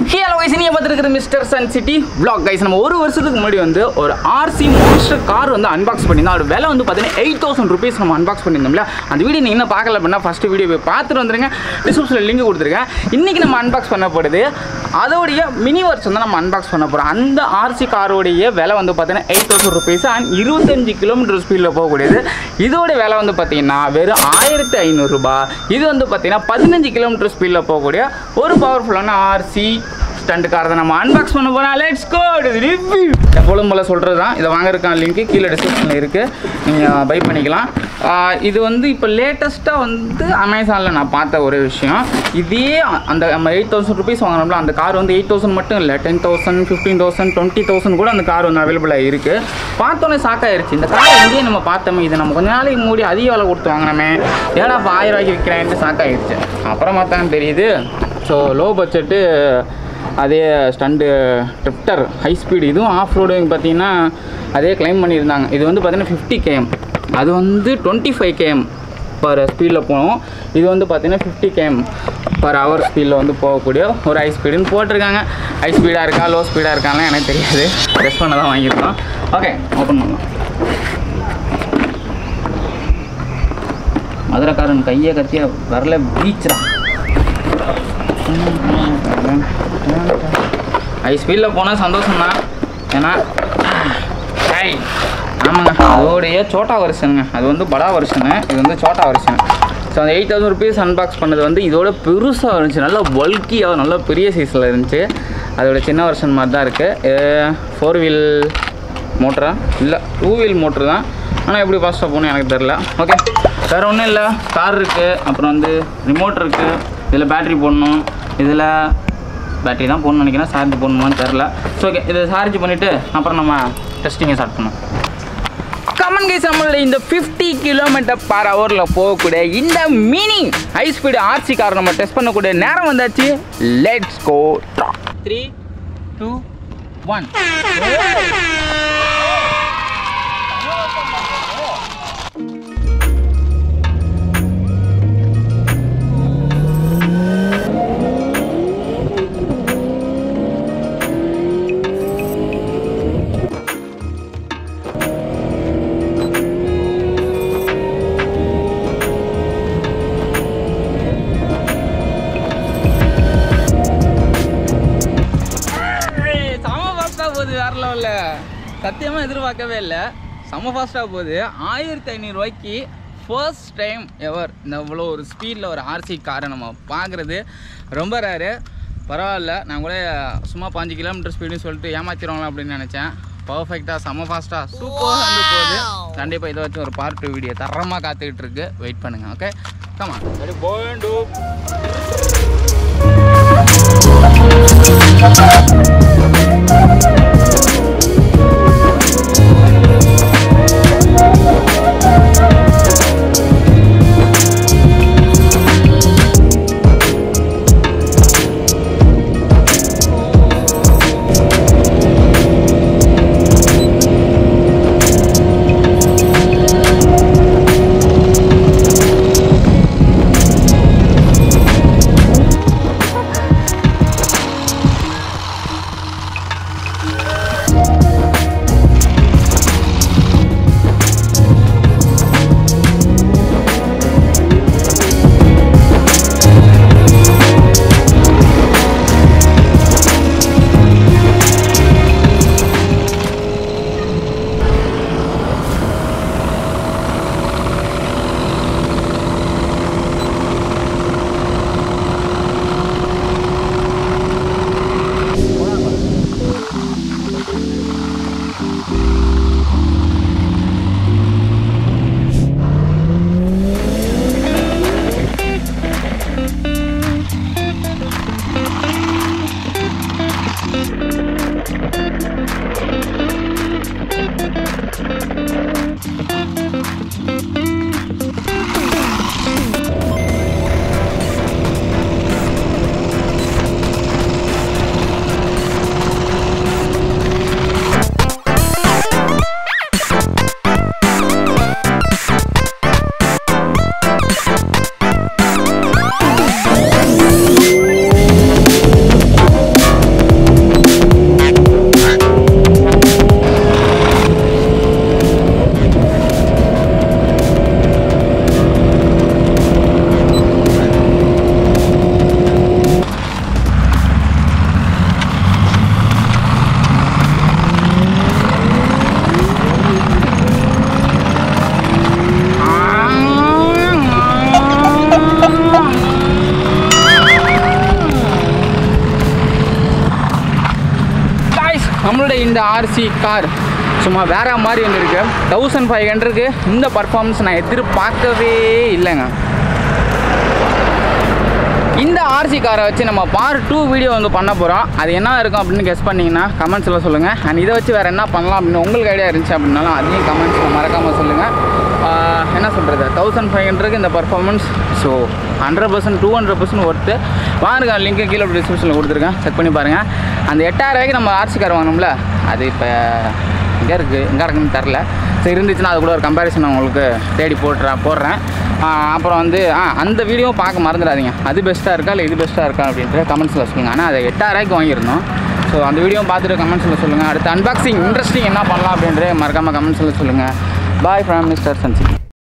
hello guys நீங்க பார்த்துருக்கிற mister sun city vlog guys நம்ம ஒரு வருஷத்துக்கு முன்னாடி வந்து ஒரு ஆர்சி மான்ஸ்டர் கார் வந்து அன்பாக்ஸ் பண்ணியிருந்தோம் அதோட விலை வந்து பார்த்தீங்கன்னா எயிட் தௌசண்ட் ருபீஸ் நம்ம அன்பாக்ஸ் பண்ணியிருந்தோம்ல அந்த வீடியோ நீங்கள் இன்னும் பார்க்கல அப்படின்னா ஃபஸ்ட் வீடியோ போய் பார்த்துட்டு வந்துருங்க டிஸ்கிரிப்ஷனில் லிங்க் கொடுத்துருக்கேன் இன்றைக்கி நம்ம அன்பாக்ஸ் பண்ணப்படுது அதோடைய மினி வருஷம் தான் நம்ம அன்பாக்ஸ் பண்ண போகிறோம் அந்த ஆர்சி காரோடைய விலை வந்து பார்த்தீங்கன்னா எயிட் தௌசண்ட் ருபீஸ் அண்ட் இருபத்தஞ்சு கிலோமீட்டர் ஸ்பீடில் போகக்கூடியது இதோட விலை வந்து பார்த்தீங்கன்னா வெறும் ஆயிரத்தி ஐநூறுரூபா இது வந்து பார்த்தீங்கன்னா பதினஞ்சு கிலோமீட்டர் ஸ்பீடில் போகக்கூடிய ஒரு பவர்ஃபுல்லான ஆர்சி ஸ்டண்ட் கார் தான் நம்ம அன்பாக்ஸ் பண்ண போகிறோம் லெட்ஸ் கோ ரிவ்யூ எப்பொழுதும் போல சொல்கிறது தான் இதை வாங்குறதுக்கான லிங்க் கீழே டிஸ்கிரிப்ஷனில் இருக்குது நீங்கள் பை பண்ணிக்கலாம் ஆஹ் இது வந்து இப்போ லேட்டஸ்ட்டாக வந்து அமேசானில் நான் பார்த்த ஒரு விஷயம் இதே அந்த நம்ம எயிட் தௌசண்ட் ருபீஸ் வாங்கினோம்ல அந்த கார் வந்து எயிட் தௌசண்ட் மட்டும் இல்லை ten thousand fifteen thousand twenty thousand கூட அந்த கார் வந்து அவைலபிளாக இருக்குது பார்த்தோன்னே ஷாக்காயிருச்சு இந்த கார் எங்கேயும் நம்ம பார்த்தோமே இதை நம்ம கொஞ்ச நாளைக்கு மூடி அதிக விலை கொடுத்து வாங்கினோமே ஏன்னா இப்போ ஆயிரம் ரூபாய்க்கு விற்கிறேன்ட்டு ஷாக்காயிருச்சு அப்புறமா தான் தெரியுது ஸோ லோ பட்ஜெட்டு அதே ஸ்டண்டு ட்ரிப்டர் ஹை ஸ்பீடு இதுவும் ஆஃப் ரோடுங்க பார்த்தீங்கன்னா அதே கிளைம் பண்ணியிருந்தாங்க இது வந்து பார்த்தீங்கன்னா ஃபிஃப்டி கேஎம் அது வந்து டுவெண்ட்டி ஃபைவ் கேஎம் பர் ஸ்பீடில் போகும் இது வந்து பார்த்தீங்கன்னா ஃபிஃப்டி கேஎம் பர் ஹவர் ஸ்பீடில் வந்து போகக்கூடிய ஒரு ஹை ஸ்பீடுன்னு போட்டிருக்காங்க ஹை ஸ்பீடாக இருக்கா லோ ஸ்பீடாக இருக்காலாம் எனக்கு தெரியாது டெஸ்ட் பண்ண தான் வாங்கியிருக்கோம் ஓகே ஓப்பன் பண்ணலாம் மதுரைக்காரன் கையை கத்திய வரல பீச்சுரா ஹை ஸ்பீடில் போனால் சந்தோஷம் தான் ஏன்னா ஹை ஆமாங்க அதோடைய சோட்டா வருஷனுங்க அது வந்து படா வருஷனு இது வந்து சோட்டா வருஷன் ஸோ அந்த எயிட் தௌசண்ட் ருபீஸ் அன்பாக்ஸ் பண்ணது வந்து இதோட பெருசாக இருந்துச்சு நல்லா பல்கியாக நல்லா பெரிய சைஸில் இருந்துச்சு அதோட சின்ன வருஷன் மாதிரி தான் இருக்குது ஃபோர் வீல் மோட்டரா இல்லை டூ வீல் மோட்ரு தான் ஆனால் எப்படி ஃபாஸ்ட்டாக போகணும் எனக்கு தெரில ஓகே வேறு ஒன்றும் இல்லை கார் இருக்குது அப்புறம் வந்து ரிமோட் இருக்குது இதில் பேட்ரி போடணும் இதில் பேட்டரி தான் போடணும்னு நினைக்கிறேன் சார்ஜ் போடணுமான்னு தெரில ஸோ ஓகே இதை சார்ஜ் பண்ணிவிட்டு அப்புறம் நம்ம டெஸ்டிங்கை ஸ்டார்ட் பண்ணோம் கமன் கைஸ் நம்மளோட இந்த ஃபிஃப்டி கிலோமீட்டர் பர் ஹவரில் போகக்கூடிய இந்த mini high speed RC car நம்ம டெஸ்ட் பண்ணக்கூடிய நேரம் வந்தாச்சு let's go three two one செம ஃபாஸ்ட்டாக போகுது வேற லெவலில் சத்தியமாக எதிர்பார்க்கவே இல்லை செம ஃபாஸ்ட்டாக போகுது ஆயிரத்தி ஐநூறுரூவாய்க்கு ஃபர்ஸ்ட் டைம் எவர் இந்த இவ்வளோ ஒரு ஸ்பீடில் ஒரு ஆர்சி காரை நம்ம பார்க்குறது ரொம்ப ரேரு பரவாயில்ல நான் கூட சும்மா பாஞ்சு கிலோமீட்டர் ஸ்பீடுன்னு சொல்லிட்டு ஏமாத்திடுவாங்களா அப்படின்னு நினச்சேன் பர்ஃபெக்டாக செம ஃபாஸ்ட்டாக சூப்பராக வந்து போகுது கண்டிப்பாக இதை வச்சு ஒரு பார்ட் டூ வீடியோ தரமாக காத்துக்கிட்டு இருக்கு வெயிட் பண்ணுங்கள் ஓகே கமா போண்டு நம்மளோட இந்த ஆர்சி கார் சும்மா வேற மாதிரி வந்துருக்கு தௌசண்ட் ஃபைவ் ஹண்ட்ரடுக்கு இந்த பர்ஃபார்மன்ஸ் நான் எதிர்பார்க்கவே இல்லைங்க இந்த ஆர்சி காரை வச்சு நம்ம பார்ட் டூ வீடியோ வந்து பண்ண போகிறோம் அது என்ன இருக்கும் அப்படின்னு கெஸ் பண்ணிங்கன்னா கமெண்ட்ஸில் சொல்லுங்கள் அண்ட் இதை வச்சு வேறு என்ன பண்ணலாம் அப்படின்னு உங்களுக்கு ஐடியா இருந்துச்சு அப்படின்னாலும் அதையும் கமெண்ட்ஸில் மறக்காமல் சொல்லுங்கள் என்ன சொல்கிறது தௌசண்ட் ஃபைவ் ஹண்ட்ரடுக்கு இந்த performance so hundred percent to hundred percent worth வாங்க லிங்க்கு கீழே டிஸ்கிரிப்ஷனில் கொடுத்துருக்கேன் செக் பண்ணி பாருங்கள் அந்த எட்டாயிரம் ரூபாய்க்கு நம்ம ஆர்சி கார் வாங்கணும்ல அது இப்போ எங்கே இருக்குது எங்கே இருக்குன்னு தெரில சரி இருந்துச்சுன்னா அது கூட ஒரு கம்பேரிசன் நான் உங்களுக்கு தேடி போட்டுறேன் போடுறேன் ஆ, அப்புறம் வந்து ஆ அந்த வீடியோ பார்க்க மறந்துடாதீங்க அது பெஸ்ட்டாக இருக்கா இல்லை இது பெஸ்ட்டாக இருக்கா அப்படின்ட்டு கமெண்ட்ஸில் சொல்லுங்கள் ஆனால் அதை எட்டாயிரூவாய்க்கு வாங்கியிருந்தோம் ஸோ அந்த வீடியோ பார்த்துட்டு கமெண்ட்ஸில் சொல்லுங்கள் அடுத்து அன்பாக்சிங் இன்ட்ரெஸ்டிங் என்ன பண்ணலாம் அப்படின்ட்டு மறக்காமல் கமெண்ட்ஸில் சொல்லுங்கள் பாய் ஃப்ரம் மிஸ்டர் சன்சி